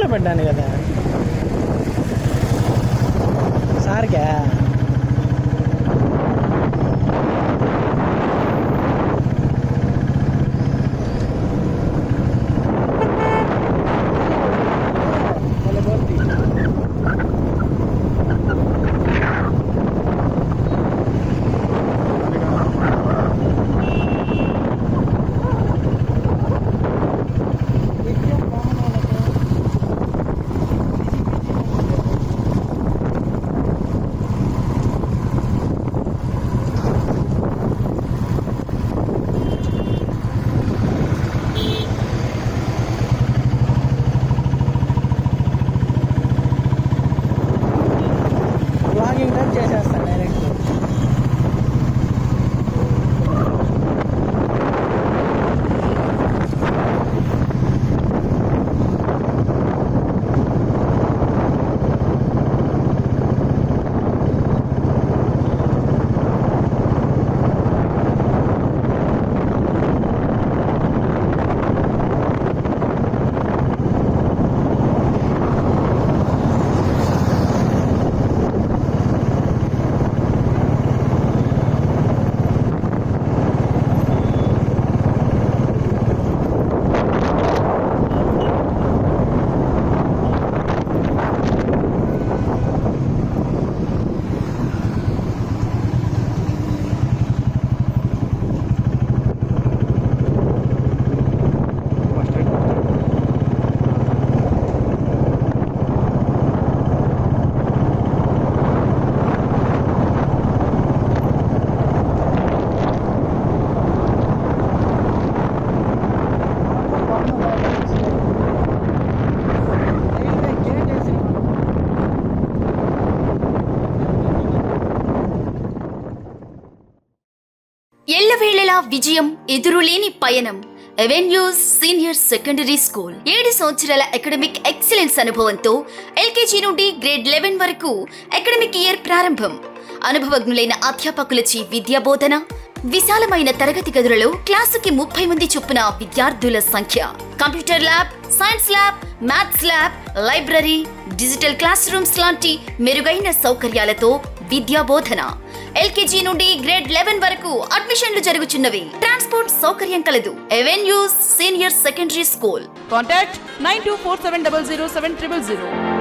గ్రూప్లో పెట్టాను కదా సార్కా బ్లాగింగ్ టైప్ చేసేస్తాను డైరెక్ట్ ఎల్లవేళలా విజయం ఎదురులేని పయనం అవెన్యూస్ సీనియర్ సెకండరీ స్కూల్ ఏడు సంవత్సరాల అకాడమిక్ ఎక్సలెన్స్ అనుభవంతో ఎల్కేజీ నుండి గ్రేడ్ లెవెన్ వరకు అకాడమిక్ ఇయర్ ప్రారంభం అనుభవజ్ఞులైన అధ్యాపకులచే విద్యా బోధన విశాలమైన తరగతి గదులలో క్లాసుకి ముప్పై మంది చొప్పున విద్యార్థుల సంఖ్య computer lab science lab maths lab library digital classrooms లాంటి మెరుగైన సౌకర్యాలతో విద్యా బోధన ఎల్కేజీ నుండి గ్రేడ్ లెవెన్ వరకు అడ్మిషన్లు జరుగుచున్నవి ట్రాన్స్పోర్ట్ సౌకర్యం కలదు Avenues senior secondary school Contact 9247007000.